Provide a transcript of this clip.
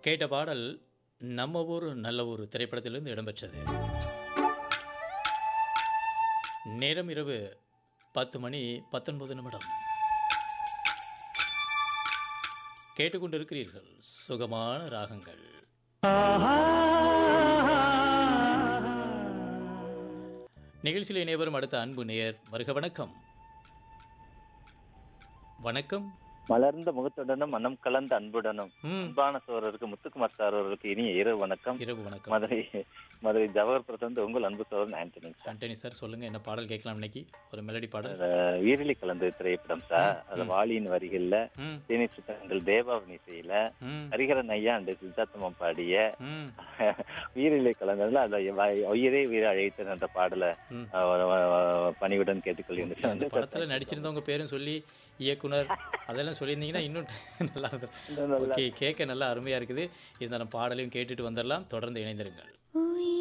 கேட்ட பாடல் நம்ம ஊர் நல்ல ஊர் திரைப்படத்திலிருந்து இடம்பெற்றது நேரம் இரவு பத்து மணி பத்தொன்பது நிமிடம் கேட்டுக்கொண்டிருக்கிறீர்கள் சுகமான ராகங்கள் நிகழ்ச்சியில் இணைவரும் அடுத்த அன்பு நேயர் வருக வணக்கம் வணக்கம் மலர்ந்த முகத்துடனும் மனம் கலந்த அன்புடனும் ம் அன்பான சோழருக்கு முத்துக்குமார் சார் அவர்களுக்கு இனிய இரவு வணக்கம் இரவு வணக்கம் மதுரை மதுரை ஜவஹர்புரத்திலிருந்து உங்கள் அன்பு Cholan Antony sir Antony sir சொல்லுங்க என்ன பாடல் கேட்கலாம் இன்னைக்கு ஒரு மெலடி பாடல் அஹ் உயிரிலி கலந்து திரைப்படம் சார் அது வாலியின் வரிகள்ல ம் தேனி சித்தங்கள் தேவாவின் இசையில ம் ஹரிஹரன் ஐயா அண்ட் சித்தார்த்தமம் பாடிய ம் உயிரிலை கலந்ததுல அந்த வ- உயிரே உயிரை அழைத்தன் என்ற பாடல ம். அஹ், பணிவுடன் கேட்டுக்கொள்கிறேன் அந்த படத்துல நடிச்சிருந்தவங்க பேரும் சொல்லி இயக்குனர் அதெல்லாம் சொல்லியிருந்தீங்கன்னா இன்னும் நல்லா இருக்கும் இன்னும் நல்லா ஓகே கேட்க நல்லா அருமையா இருக்குது இருந்தாலும் பாடலையும் கேட்டுட்டு வந்துடலாம் தொடர்ந்து இணைந்திருங்கள்